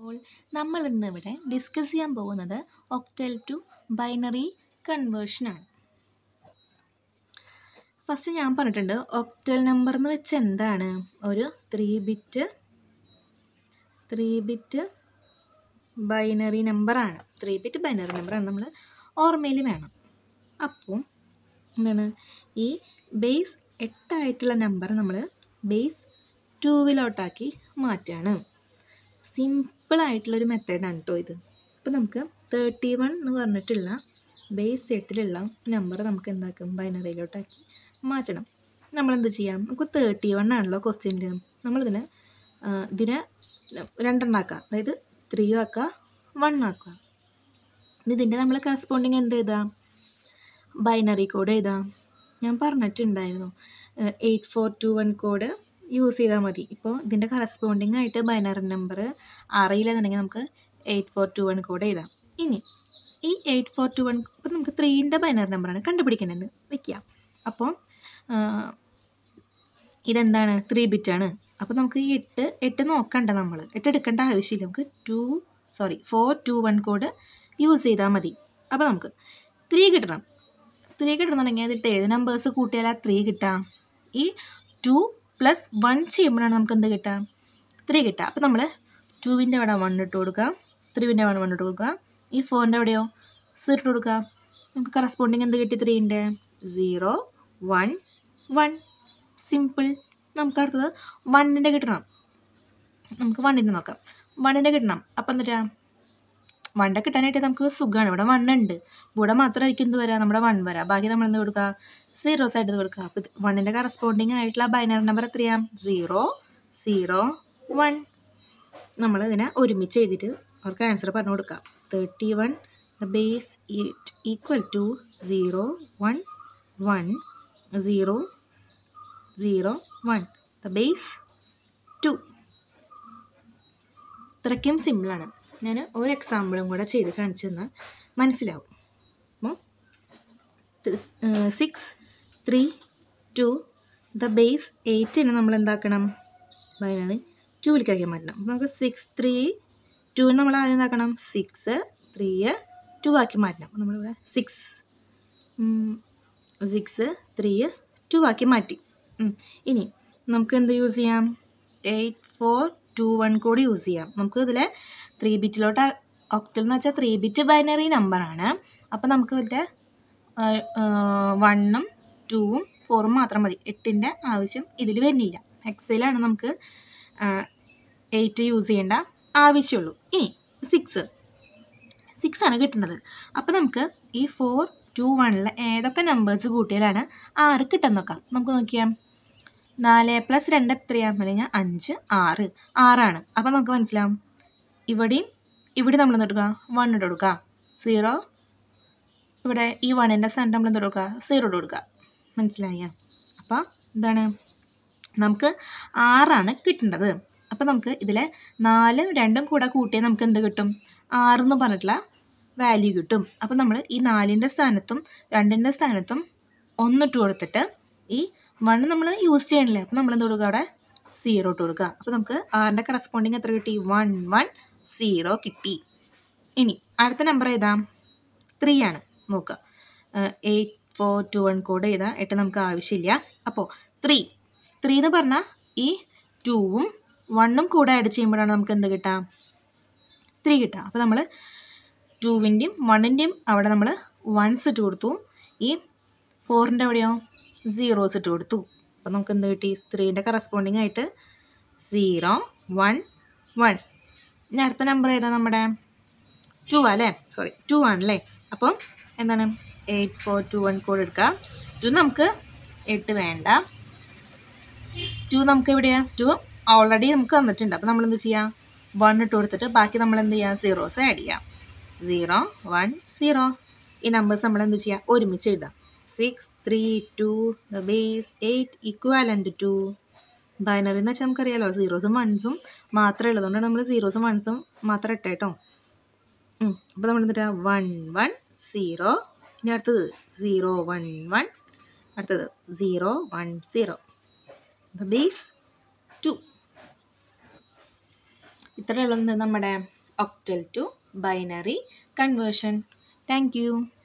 അപ്പോൾ നമ്മൾ ഇന്നിവിടെ ഡിസ്കസ് ചെയ്യാൻ പോകുന്നത് ഒക്ടൽ ടു ബൈനറി കൺവേർഷനാണ് ഫസ്റ്റ് ഞാൻ പറഞ്ഞിട്ടുണ്ട് ഒക്ടൽ നമ്പർ എന്ന് വെച്ചാൽ എന്താണ് ഒരു three bit three bit binary നമ്പറാണ് ത്രീ ബിറ്റ് ബൈനറി നമ്പറാണ് നമ്മൾ ഓർമ്മയിൽ വേണം അപ്പോൾ എന്താണ് ഈ ബേസ് എട്ടായിട്ടുള്ള നമ്പർ നമ്മൾ ബേസ് ടൂവിലോട്ടാക്കി മാറ്റുകയാണ് സിമ്പിളായിട്ടുള്ളൊരു മെത്തേഡാണ് കേട്ടോ ഇത് അപ്പോൾ നമുക്ക് തേർട്ടി വൺ എന്ന് പറഞ്ഞിട്ടുള്ള ബേസ് എട്ടിലുള്ള നമ്പർ നമുക്ക് എന്താക്കും ബൈനറിയിലോട്ടാക്കി മാറ്റണം നമ്മളെന്ത് ചെയ്യാം നമുക്ക് തേർട്ടി വൺ ആണല്ലോ ക്വസ്റ്റ്യൻ്റെ നമ്മളിതിന് ആ, ഇതിനെ രണ്ടെണ്ണാക്കാം അതായത് ത്രീ ആക്കുക വൺ ആക്കുക ഇനി ഇതിൻ്റെ നമ്മൾ കറസ്പോണ്ടിങ് എന്ത് എഴുതാം ബൈനറി കോഡ് എഴുതാം ഞാൻ പറഞ്ഞിട്ടുണ്ടായിരുന്നു eight four two one code use ചെയ്താൽ മതി ഇപ്പോൾ ഇതിൻ്റെ കറസ്പോണ്ടിങ് ആയിട്ട് ബൈനറി നമ്പർ അറിയില്ലെന്നുണ്ടെങ്കിൽ നമുക്ക് eight four two one code എഴുതാം ഇനി ഈ എയ്റ്റ് ഫോർ ടു വൺ ഇപ്പം നമുക്ക് ത്രീൻ്റെ ബൈനറി നമ്പറാണ് കണ്ടുപിടിക്കേണ്ടത് വെക്കുക അപ്പോൾ ഇതെന്താണ് ത്രീ ബിറ്റാണ് അപ്പോൾ നമുക്ക് ഈ എട്ട് എട്ട് നോക്കണ്ട നമ്മൾ എട്ട് എടുക്കേണ്ട ആവശ്യമില്ല നമുക്ക് two sorry four two one code use ചെയ്താൽ മതി അപ്പോൾ നമുക്ക് ത്രീ കിട്ടണം ത്രീ കിട്ടണമെന്നുണ്ടെങ്കിൽ അതിട്ട് ഏത് നമ്പേഴ്സ് കൂട്ടിയാൽ ആ ത്രീ കിട്ടാം ഈ ടു പ്ലസ് വൺ ചെയ്യുമ്പോഴാണ് നമുക്ക് എന്ത് കിട്ടുക ത്രീ കിട്ടുക അപ്പോൾ നമ്മൾ ടുവിൻ്റെ അവിടെ വൺ ഇട്ട് കൊടുക്കുക ത്രീവിൻ്റെ അവിടെ വൺ ഇട്ട് കൊടുക്കുക ഈ ഫോറിൻ്റെ എവിടെയോ സീറോ ഇട്ട് കൊടുക്കുക നമുക്ക് കറസ്പോണ്ടിങ് എന്ത് കിട്ടി ത്രീൻ്റെ സീറോ വൺ വൺ സിമ്പിൾ നമുക്ക് അടുത്തത് വണ്ണിൻ്റെ കിട്ടണം നമുക്ക് വണ്ണിൻ്റെ നോക്കാം വണ്ണിൻ്റെ കിട്ടണം അപ്പം എന്നിട്ടാ വണ്ടെ കിട്ടാനായിട്ട് നമുക്ക് സുഖമാണ് ഇവിടെ വൺ ഉണ്ട് ഇവിടെ മാത്രമായിരിക്കും എന്ത് വരാം നമ്മുടെ വൺ വരാം ബാക്കി നമ്മൾ എന്ത് കൊടുക്കുക സീറോസ് ആയിട്ട് ഇത് കൊടുക്കുക അപ്പോൾ വണ്ണിൻ്റെ കറസ്പോണ്ടിങ് ആയിട്ടുള്ള ബൈനറി നമ്പർ എത്രയാം സീറോ സീറോ വൺ നമ്മൾ ഇതിനെ ഒരുമിച്ച് എഴുതിയിട്ട് അവർക്ക് ആൻസർ പറഞ്ഞു കൊടുക്കാം thirty one the base it equal to zero one one zero zero one the base two ഇത്രയ്ക്കും സിമ്പിളാണ് ഞാൻ ഒരു എക്സാമ്പിളും കൂടെ ചെയ്ത് കാണിച്ചു തന്നാൽ മനസ്സിലാവും അപ്പോൾ six three two the base എയ്റ്റിന് നമ്മൾ എന്താക്കണം ബൈനറി ടൂവിലേക്കാക്കി മാറ്റണം അപ്പോൾ നമുക്ക് സിക്സ് ത്രീ ടു നമ്മൾ ആദ്യം എന്താക്കണം സിക്സ് ത്രീ ടു ആക്കി മാറ്റണം അപ്പോൾ നമ്മളിവിടെ സിക്സ് സിക്സ് ത്രീ ടു ആക്കി മാറ്റി ഉം. ഇനി നമുക്ക് എന്ത് യൂസ് ചെയ്യാം എയ്റ്റ് ഫോർ ടു വൺ കൂടി യൂസ് ചെയ്യാം നമുക്ക് ഇതിൽ ത്രീ ബിറ്റിലോട്ട് ഒക്ടൽ എന്ന് വെച്ചാൽ ത്രീ ബിറ്റ് ബൈനറി നമ്പറാണ് അപ്പോൾ നമുക്ക് ഇതിൽ വണ്ണും ടൂവും ഫോറും മാത്രം മതി എട്ടിൻ്റെ ആവശ്യം ഇതിൽ വരുന്നില്ല എക്സലാണ് നമുക്ക് എയ്റ്റ് യൂസ് ചെയ്യേണ്ട ആവശ്യമുള്ളൂ ഇനി സിക്സ് സിക്സ് ആണ് കിട്ടുന്നത് അപ്പോൾ നമുക്ക് ഈ ഫോർ ടു വണ്ണിൽ ഏതൊക്കെ നമ്പേഴ്സ് കൂട്ടിയാലാണ് ആറ് കിട്ടാൻ നോക്കാം നമുക്ക് നോക്കിയാൽ നാല് പ്ലസ് രണ്ട് എത്രയാണെന്ന് പറഞ്ഞാൽ അഞ്ച് ആറ് ആറാണ് അപ്പോൾ നമുക്ക് മനസ്സിലാവും ഇവിടെയും ഇവിടെ നമ്മൾ എന്ത് കൊടുക്കുക വൺ ഇട്ട് കൊടുക്കുക സീറോ ഇവിടെ ഈ വണ്ണിൻ്റെ സ്ഥാനത്ത് നമ്മൾ എന്ത് കൊടുക്കുക സീറോ ഇട്ട് കൊടുക്കുക മനസ്സിലായ അപ്പോൾ എന്താണ് നമുക്ക് ആറാണ് കിട്ടേണ്ടത് അപ്പോൾ നമുക്ക് ഇതിൽ നാലും രണ്ടും കൂടെ കൂട്ടിയാൽ നമുക്ക് എന്ത് കിട്ടും ആറെന്ന് പറഞ്ഞിട്ടുള്ള വാല്യൂ കിട്ടും അപ്പോൾ നമ്മൾ ഈ നാലിൻ്റെ സ്ഥാനത്തും രണ്ടിൻ്റെ സ്ഥാനത്തും ഒന്നിട്ട് കൊടുത്തിട്ട് ഈ വൺ നമ്മൾ യൂസ് ചെയ്യണില്ലേ അപ്പോൾ നമ്മൾ എന്ത് കൊടുക്കുക അവിടെ സീറോ ഇട്ട് കൊടുക്കുക അപ്പോൾ നമുക്ക് ആറിൻ്റെ കറസ്പോണ്ടിങ് എത്ര കിട്ടി വൺ വൺ സീറോ കിട്ടി ഇനി അടുത്ത നമ്പർ ഏതാ ത്രീ ആണ് നോക്കുക eight four two one code ചെയ്താൽ എട്ട് നമുക്ക് ആവശ്യമില്ല അപ്പോൾ ത്രീ ത്രീ എന്ന് പറഞ്ഞാൽ ഈ ടൂവും വണ്ണും കൂടെ ആഡ് ചെയ്യുമ്പോഴാണ് നമുക്ക് എന്ത് കിട്ടുക ത്രീ കിട്ടുക അപ്പോൾ നമ്മൾ ടൂവിൻ്റെയും വണ്ണിൻ്റെയും അവിടെ നമ്മൾ വൺസ് ഇട്ട് കൊടുത്തു ഈ ഫോറിൻ്റെ അവിടെയോ സീറോസ് ഇട്ട് കൊടുത്തു അപ്പോൾ നമുക്ക് എന്ത് കിട്ടി ത്രീൻ്റെ കറസ്പോണ്ടിങ് ആയിട്ട് സീറോ വൺ വൺ ഇനി അടുത്ത നമ്പർ ഏതാ നമ്മുടെ ടു അല്ലേ സോറി ടു ആണല്ലേ അപ്പം എന്താണ് eight four two one code എടുക്കാം ടു നമുക്ക് എട്ട് വേണ്ട ടു നമുക്ക് എവിടെയാണ് ടു ഓൾറെഡി നമുക്ക് തന്നിട്ടുണ്ട് അപ്പോൾ നമ്മൾ എന്ത് ചെയ്യാം വൺ ഇട്ട് കൊടുത്തിട്ട് ബാക്കി നമ്മൾ എന്ത് ചെയ്യാം സീറോസ് ആഡ് ചെയ്യാം സീറോ വൺ സീറോ ഈ നമ്പേഴ്സ് നമ്മൾ എന്ത് ചെയ്യാം ഒരുമിച്ച് എഴുതാം six three two the base eight equivalent to binary എന്ന് വെച്ചാൽ നമുക്കറിയാലോ സീറോസും വൺസും മാത്രമേ ഉള്ളതുകൊണ്ടാണ് നമ്മൾ സീറോസും വൺസും മാത്രം ഇട്ടേ കേട്ടോ അപ്പോൾ നമ്മൾ എന്നിട്ട് വൺ വൺ സീറോ ഇനി അടുത്തത് സീറോ വൺ വൺ അടുത്തത് zero one zero the base two ഇത്രയേ ഉള്ളൂ എന്ത് നമ്മുടെ octal to binary conversion thank U